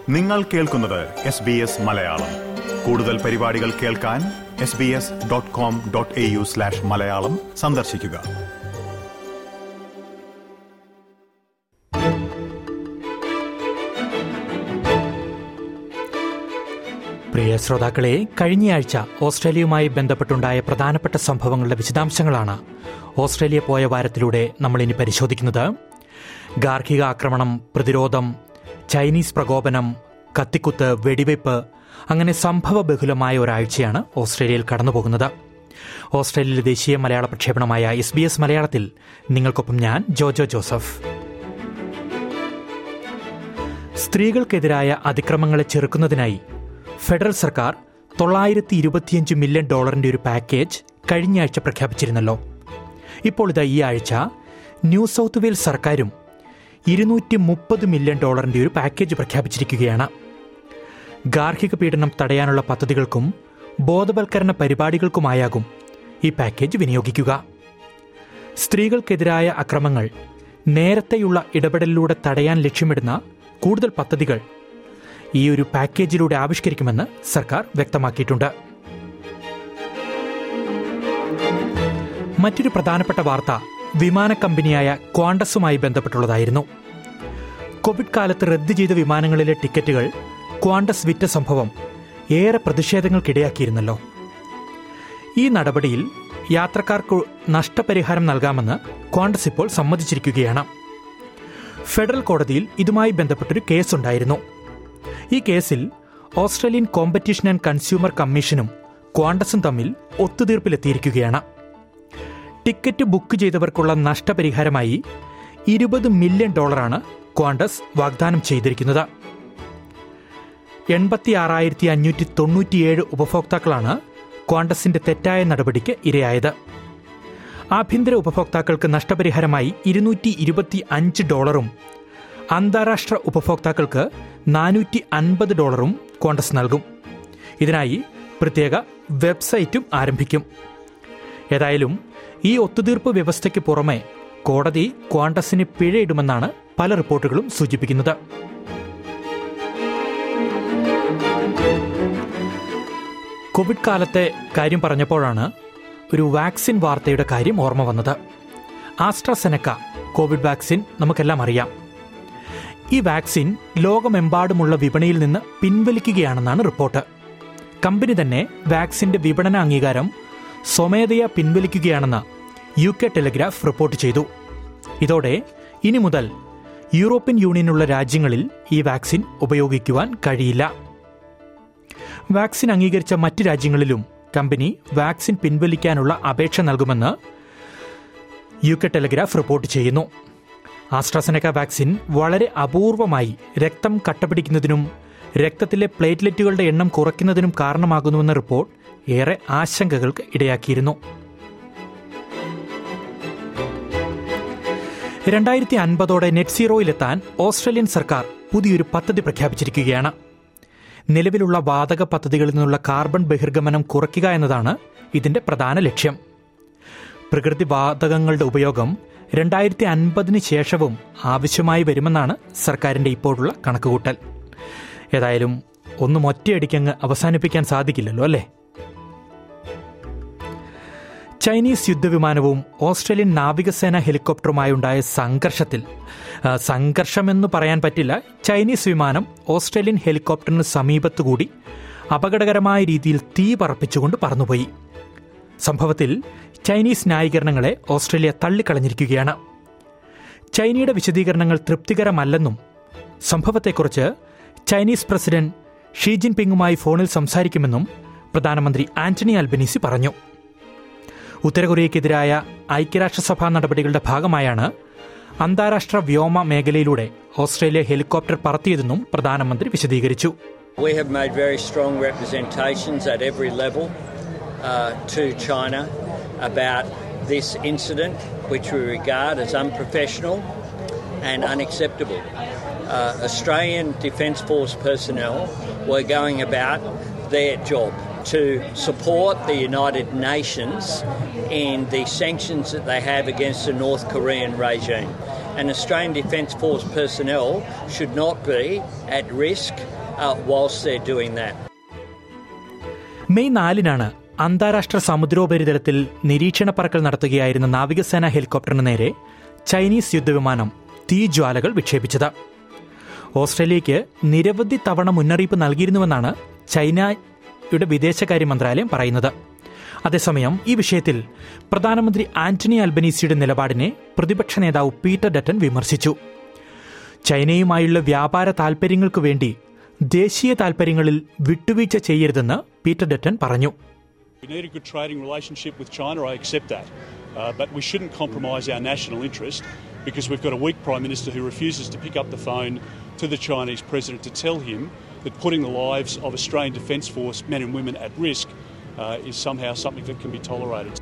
നിങ്ങൾ കേൾക്കുന്നത് S B S Malayalam കൂടുതൽ പരിപാടികൾ കേൾക്കാൻ S B S dot com dot A U slash Malayalam സന്ദർശിക്കുക പ്രിയ ശ്രോതാക്കളെ കഴിഞ്ഞയാഴ്ച ഓസ്ട്രേലിയയുമായി ബന്ധപ്പെട്ടുണ്ടായ പ്രധാനപ്പെട്ട സംഭവങ്ങളുടെ വിശദാംശങ്ങളാണ് ഓസ്ട്രേലിയ പോയ വാരത്തിലൂടെ നമ്മൾ ഇനി പരിശോധിക്കുന്നത് ഗാർഹിക ആക്രമണം പ്രതിരോധം ചൈനീസ് പ്രകോപനം കത്തിക്കുത്ത് വെടിവയ്പ് അങ്ങനെ സംഭവബഹുലമായ ഒരാഴ്ചയാണ് ഓസ്ട്രേലിയയിൽ കടന്നുപോകുന്നത് ഓസ്ട്രേലിയയിലെ ദേശീയ മലയാള പ്രക്ഷേപണമായ എസ് ബി എസ് മലയാളത്തിൽ നിങ്ങൾക്കൊപ്പം ഞാൻ ജോജോ ജോസഫ് സ്ത്രീകൾക്കെതിരായ അതിക്രമങ്ങളെ ചെറുക്കുന്നതിനായി ഫെഡറൽ സർക്കാർ തൊള്ളായിരത്തി ഇരുപത്തിയഞ്ച് മില്യൺ ഡോളറിന്റെ ഒരു പാക്കേജ് കഴിഞ്ഞയാഴ്ച പ്രഖ്യാപിച്ചിരുന്നല്ലോ ഇപ്പോൾ ഇതാ ഈ ആഴ്ച ന്യൂ സൗത്ത് വെയിൽസ് സർക്കാരും ഇരുന്നൂറ്റി മുപ്പത് മില്യൺ ഡോളറിന്റെ ഒരു പാക്കേജ് പ്രഖ്യാപിച്ചിരിക്കുകയാണ് ഗാർഹിക പീഡനം തടയാനുള്ള പദ്ധതികൾക്കും ബോധവൽക്കരണ പരിപാടികൾക്കുമായാകും ഈ പാക്കേജ് വിനിയോഗിക്കുക സ്ത്രീകൾക്കെതിരായ അക്രമങ്ങൾ നേരത്തെയുള്ള ഇടപെടലിലൂടെ തടയാൻ ലക്ഷ്യമിടുന്ന കൂടുതൽ പദ്ധതികൾ ഈ ഒരു പാക്കേജിലൂടെ ആവിഷ്കരിക്കുമെന്ന് സർക്കാർ വ്യക്തമാക്കിയിട്ടുണ്ട് മറ്റൊരു പ്രധാനപ്പെട്ട വാർത്ത വിമാന കമ്പനിയായ ക്വാണ്ടസുമായി ബന്ധപ്പെട്ടുള്ളതായിരുന്നു കോവിഡ് കാലത്ത് റദ്ദ് ചെയ്ത വിമാനങ്ങളിലെ ടിക്കറ്റുകൾ ക്വാണ്ടസ് വിറ്റ സംഭവം ഏറെ പ്രതിഷേധങ്ങൾക്കിടയാക്കിയിരുന്നല്ലോ ഈ നടപടിയിൽ യാത്രക്കാർക്ക് നഷ്ടപരിഹാരം നൽകാമെന്ന് ക്വാണ്ടസ് ഇപ്പോൾ സമ്മതിച്ചിരിക്കുകയാണ് ഫെഡറൽ കോടതിയിൽ ഇതുമായി ബന്ധപ്പെട്ടൊരു കേസുണ്ടായിരുന്നു ഈ കേസിൽ ഓസ്ട്രേലിയൻ കോമ്പറ്റീഷൻ ആൻഡ് കൺസ്യൂമർ കമ്മീഷനും ക്വാണ്ടസും തമ്മിൽ ഒത്തുതീർപ്പിലെത്തിയിരിക്കുകയാണ് ടിക്കറ്റ് ബുക്ക് ചെയ്തവർക്കുള്ള നഷ്ടപരിഹാരമായി ഇരുപത് മില്യൺ ഡോളറാണ് ക്വാണ്ടസ് വാഗ്ദാനം ചെയ്തിരിക്കുന്നത് എൺപത്തി ആറായിരത്തി അഞ്ഞൂറ്റി തൊണ്ണൂറ്റിയേഴ് ഉപഭോക്താക്കളാണ് ക്വാണ്ടസിന്റെ തെറ്റായ നടപടിക്ക് ഇരയായത് ആഭ്യന്തര ഉപഭോക്താക്കൾക്ക് നഷ്ടപരിഹാരമായി ഇരുന്നൂറ്റി ഇരുപത്തി അഞ്ച് ഡോളറും അന്താരാഷ്ട്ര ഉപഭോക്താക്കൾക്ക് നാനൂറ്റി അൻപത് ഡോളറും ക്വാണ്ടസ് നൽകും ഇതിനായി പ്രത്യേക വെബ്സൈറ്റും ആരംഭിക്കും ഏതായാലും ഈ ഒത്തുതീർപ്പ് വ്യവസ്ഥയ്ക്ക് പുറമെ കോടതി ക്വാണ്ടസിന് പിഴയിടുമെന്നാണ് പല റിപ്പോർട്ടുകളും സൂചിപ്പിക്കുന്നത് കോവിഡ് കാലത്തെ കാര്യം പറഞ്ഞപ്പോഴാണ് ഒരു വാക്സിൻ വാർത്തയുടെ കാര്യം ഓർമ്മ വന്നത് ആസ്ട്രസെനക്ക കോവിഡ് വാക്സിൻ നമുക്കെല്ലാം അറിയാം ഈ വാക്സിൻ ലോകമെമ്പാടുമുള്ള വിപണിയിൽ നിന്ന് പിൻവലിക്കുകയാണെന്നാണ് റിപ്പോർട്ട് കമ്പനി തന്നെ വാക്സിന്റെ വിപണന അംഗീകാരം സ്വമേധയാ പിൻവലിക്കുകയാണെന്ന് യു കെ ടെലിഗ്രാഫ് റിപ്പോർട്ട് ചെയ്തു ഇതോടെ ഇനി മുതൽ യൂറോപ്യൻ യൂണിയനുള്ള രാജ്യങ്ങളിൽ ഈ വാക്സിൻ ഉപയോഗിക്കുവാൻ കഴിയില്ല വാക്സിൻ അംഗീകരിച്ച മറ്റ് രാജ്യങ്ങളിലും കമ്പനി വാക്സിൻ പിൻവലിക്കാനുള്ള അപേക്ഷ നൽകുമെന്ന് യു കെ ടെലിഗ്രാഫ് റിപ്പോർട്ട് ചെയ്യുന്നു ആസ്ട്രാസെനക്ക വാക്സിൻ വളരെ അപൂർവമായി രക്തം കട്ടപിടിക്കുന്നതിനും രക്തത്തിലെ പ്ലേറ്റ്ലെറ്റുകളുടെ എണ്ണം കുറയ്ക്കുന്നതിനും കാരണമാകുന്നുവെന്ന റിപ്പോർട്ട് ഏറെ ആശങ്കകൾക്ക് ഇടയാക്കിയിരുന്നു രണ്ടായിരത്തി അൻപതോടെ നെറ്റ് സീറോയിലെത്താൻ ഓസ്ട്രേലിയൻ സർക്കാർ പുതിയൊരു പദ്ധതി പ്രഖ്യാപിച്ചിരിക്കുകയാണ് നിലവിലുള്ള വാതക പദ്ധതികളിൽ നിന്നുള്ള കാർബൺ ബഹിർഗമനം കുറയ്ക്കുക എന്നതാണ് ഇതിന്റെ പ്രധാന ലക്ഷ്യം പ്രകൃതി വാതകങ്ങളുടെ ഉപയോഗം രണ്ടായിരത്തി അൻപതിന് ശേഷവും ആവശ്യമായി വരുമെന്നാണ് സർക്കാരിന്റെ ഇപ്പോഴുള്ള കണക്കുകൂട്ടൽ ഏതായാലും ഒന്നും ഒറ്റയടിക്കങ്ങ് അവസാനിപ്പിക്കാൻ സാധിക്കില്ലല്ലോ അല്ലേ ചൈനീസ് യുദ്ധവിമാനവും ഓസ്ട്രേലിയൻ നാവികസേന ഹെലികോപ്റ്ററുമായുണ്ടായ സംഘർഷത്തിൽ ആ, സംഘർഷമെന്ന് പറയാൻ പറ്റില്ല ചൈനീസ് വിമാനം ഓസ്ട്രേലിയൻ ഹെലികോപ്റ്ററിന് സമീപത്തുകൂടി അപകടകരമായ രീതിയിൽ തീ പറപ്പിച്ചുകൊണ്ട് പറന്നുപോയി സംഭവത്തിൽ ചൈനീസ് ന്യായീകരണങ്ങളെ ഓസ്ട്രേലിയ തള്ളിക്കളഞ്ഞിരിക്കുകയാണ് ചൈനയുടെ വിശദീകരണങ്ങൾ തൃപ്തികരമല്ലെന്നും സംഭവത്തെക്കുറിച്ച് ചൈനീസ് പ്രസിഡന്റ് ഷീ ജിൻപിങ്ങുമായി ഫോണിൽ സംസാരിക്കുമെന്നും പ്രധാനമന്ത്രി ആന്റണി അൽബനീസി പറഞ്ഞു ഉത്തരകൊറിയയ്ക്കെതിരായ ഐക്യരാഷ്ട്രസഭാ നടപടികളുടെ ഭാഗമായാണ് അന്താരാഷ്ട്ര വ്യോമ മേഖലയിലൂടെ ഓസ്ട്രേലിയ ഹെലികോപ്റ്റർ പറത്തിയതെന്നും പ്രധാനമന്ത്രി വിശദീകരിച്ചു We have made very strong representations at every level uh, to China about this incident, which we regard as unprofessional and unacceptable. Uh, Australian Defence Force personnel were going about their job to support the United Nations in the sanctions that they have against the North Korean regime. and Australian Defence Force personnel should not be at risk uh, whilst they're doing that. May നാലിനാണ് അന്താരാഷ്ട്ര സമുദ്രോപരിതലത്തിൽ നിരീക്ഷണ പറക്കൽ നടത്തുകയായിരുന്ന നാവികസേന ഹെലികോപ്റ്ററിന് നേരെ Chinese യുദ്ധവിമാനം തീജ്വാലകൾ വിക്ഷേപിച്ചത് ഓസ്ട്രേലിയയ്ക്ക് നിരവധി തവണ മുന്നറിയിപ്പ് നൽകിയിരുന്നുവെന്നാണ് ചൈനയുടെ വിദേശകാര്യ മന്ത്രാലയം പറയുന്നത് അതേസമയം ഈ വിഷയത്തിൽ പ്രധാനമന്ത്രി ആന്റണി അൽബനീസിയുടെ നിലപാടിനെ പ്രതിപക്ഷ നേതാവ് പീറ്റർ ഡറ്റൻ വിമർശിച്ചു ചൈനയുമായുള്ള വ്യാപാര താൽപര്യങ്ങൾക്കു വേണ്ടി ദേശീയ താൽപര്യങ്ങളിൽ വിട്ടുവീഴ്ച ചെയ്യരുതെന്ന് പീറ്റർ ഡറ്റൻ പറഞ്ഞു We need a good trading relationship with China, I accept that. Uh, but we shouldn't compromise our national interest because we've got a weak Prime Minister who refuses to pick up the phone to the Chinese President to tell him that putting the lives of Australian Defence Force men and women at risk uh, is somehow something that can be tolerated.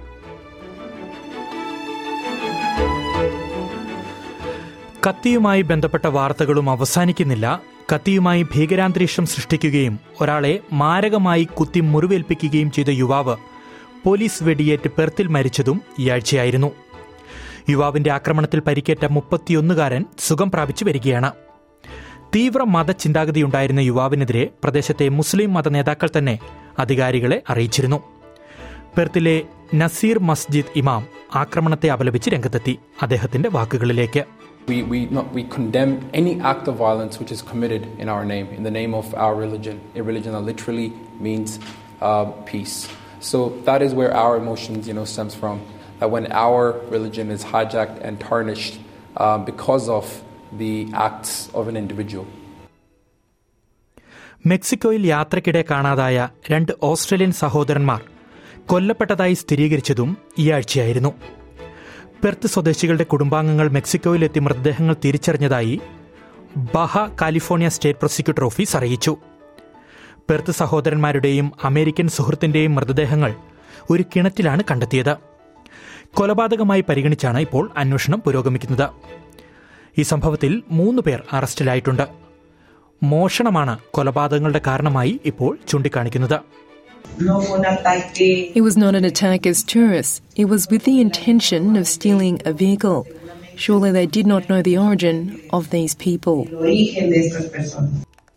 കത്തിയുമായി ബന്ധപ്പെട്ട വാർത്തകളും അവസാനിക്കുന്നില്ല കത്തിയുമായി ഭീകരാന്തരീക്ഷം സൃഷ്ടിക്കുകയും ഒരാളെ മാരകമായി കുത്തി മുറിവേൽപ്പിക്കുകയും ചെയ്ത യുവാവ് police വെടിയേറ്റ് പെർത്തിൽ മരിച്ചതും ഈ ആഴ്ചയായിരുന്നു യുവാവിന്റെ ആക്രമണത്തിൽ പരിക്കേറ്റ മുപ്പത്തിയൊന്നുകാരൻ സുഖം പ്രാപിച്ചു വരികയാണ് തീവ്ര മതചിന്താഗതിയുണ്ടായിരുന്ന യുവാവിനെതിരെ പ്രദേശത്തെ മുസ്ലിം മത നേതാക്കൾ തന്നെ അധികാരികളെ അറിയിച്ചിരുന്നു പെർത്തിലെ നസീർ മസ്ജിദ് ഇമാം ആക്രമണത്തെ അപലപിച്ച് രംഗത്തെത്തി അദ്ദേഹത്തിന്റെ വാക്കുകളിലേക്ക് We, we, not, we condemn any act of violence which is committed in our name, in the name of our religion, a religion that literally means uh, peace. So that is where our emotions, you know, stems from. That when our religion is hijacked and tarnished uh, because of the acts of an individual. മെക്സിക്കോയിൽ യാത്രക്കിടെ കാണാതായ രണ്ട് Australian സഹോദരന്മാർ കൊല്ലപ്പെട്ടതായി സ്ഥിരീകരിച്ചതും ഈ ആഴ്ചയായിരുന്നു Perth സ്വദേശികളുടെ കുടുംബാംഗങ്ങൾ മെക്സിക്കോയിലെത്തി മൃതദേഹങ്ങൾ തിരിച്ചറിഞ്ഞതായി Baja California state prosecutor office അറിയിച്ചു പെർത്ത് സഹോദരന്മാരുടെയും അമേരിക്കൻ സുഹൃത്തിന്റെയും മൃതദേഹങ്ങൾ ഒരു കിണറ്റിലാണ് കണ്ടെത്തിയത് കൊലപാതകമായി പരിഗണിച്ചാണ് ഇപ്പോൾ അന്വേഷണം പുരോഗമിക്കുന്നത് ഈ സംഭവത്തിൽ മൂന്ന് പേർ അറസ്റ്റിലായിട്ടുണ്ട് മോഷണമാണ് കൊലപാതകങ്ങളുടെ കാരണമായി ഇപ്പോൾ ചൂണ്ടിക്കാണിക്കുന്നത് No fue un ataque. It was not an attack as tourists. It was with the intention of stealing a vehicle. Surely they did not know the origin of these people. El origen de estas personas.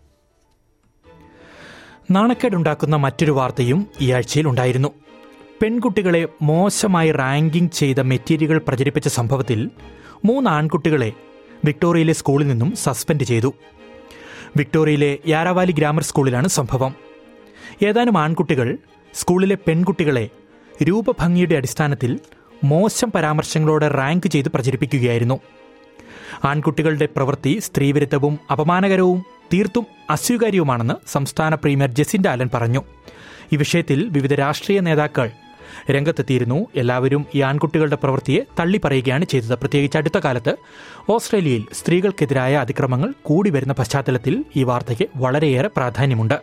നാണക്കേടുണ്ടാക്കുന്ന മറ്റൊരു വാർത്തയും ഈ ആഴ്ചയിൽ ഉണ്ടായിരുന്നു പെൺകുട്ടികളെ മോശമായി ranking ചെയ്ത മെറ്റീരിയലുകൾ പ്രചരിപ്പിച്ച സംഭവത്തിൽ മൂന്ന് ആൺകുട്ടികളെ വിക്ടോറിയയിലെ സ്കൂളിൽ നിന്നും സസ്പെൻഡ് ചെയ്തു വിക്ടോറിയയിലെ യാരാവാലി ഗ്രാമർ സ്കൂളിലാണ് സംഭവം ഏതാനും ആൺകുട്ടികൾ സ്കൂളിലെ പെൺകുട്ടികളെ രൂപഭംഗിയുടെ അടിസ്ഥാനത്തിൽ മോശം പരാമർശങ്ങളോടെ റാങ്ക് ചെയ്ത് പ്രചരിപ്പിക്കുകയായിരുന്നു ആൺകുട്ടികളുടെ പ്രവൃത്തി സ്ത്രീവിരുദ്ധവും അപമാനകരവും തീർത്തും അസ്വീകാര്യവുമാണെന്ന് സംസ്ഥാന പ്രീമിയർ ജസിൻഡ ആലൻ പറഞ്ഞു ഈ വിഷയത്തിൽ വിവിധ രാഷ്ട്രീയ നേതാക്കൾ രംഗത്തെത്തിയിരുന്നു എല്ലാവരും ഈ ആൺകുട്ടികളുടെ പ്രവൃത്തിയെ തള്ളിപ്പറയുകയാണ് ചെയ്തത് പ്രത്യേകിച്ച് അടുത്ത കാലത്ത് ഓസ്ട്രേലിയയിൽ സ്ത്രീകൾക്കെതിരായ അതിക്രമങ്ങൾ കൂടി വരുന്ന പശ്ചാത്തലത്തിൽ ഈ വാർത്തയ്ക്ക് വളരെയേറെ പ്രാധാന്യമുണ്ട്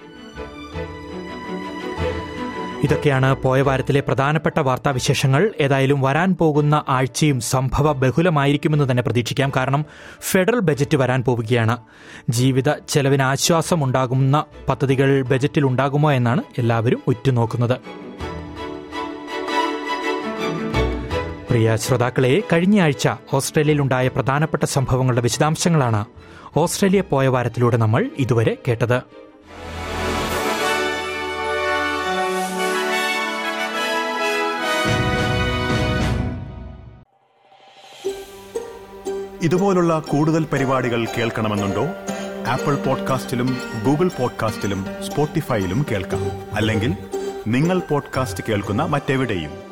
ഇതൊക്കെയാണ് പോയ വാരത്തിലെ പ്രധാനപ്പെട്ട വാർത്താവിശേഷങ്ങൾ ഏതായാലും വരാൻ പോകുന്ന ആഴ്ചയും സംഭവ ബഹുലമായിരിക്കുമെന്ന് തന്നെ പ്രതീക്ഷിക്കാം കാരണം ഫെഡറൽ ബജറ്റ് വരാൻ പോവുകയാണ് ജീവിത ചെലവിന് ആശ്വാസമുണ്ടാകുന്ന പദ്ധതികൾ ബജറ്റിൽ ഉണ്ടാകുമോ എന്നാണ് എല്ലാവരും ഉറ്റുനോക്കുന്നത് പ്രിയ ശ്രോതാക്കളെ കഴിഞ്ഞയാഴ്ച ഓസ്ട്രേലിയയിലുണ്ടായ പ്രധാനപ്പെട്ട സംഭവങ്ങളുടെ വിശദാംശങ്ങളാണ് ഓസ്ട്രേലിയ പോയ വാരത്തിലൂടെ നമ്മൾ ഇതുവരെ കേട്ടത് ഇതുപോലുള്ള കൂടുതൽ പരിപാടികൾ കേൾക്കണമെന്നുണ്ടോ ആപ്പിൾ പോഡ്കാസ്റ്റിലും ഗൂഗിൾ പോഡ്കാസ്റ്റിലും സ്പോട്ടിഫൈയിലും കേൾക്കാം അല്ലെങ്കിൽ നിങ്ങൾ പോഡ്കാസ്റ്റ് കേൾക്കുന്ന മറ്റെവിടെയും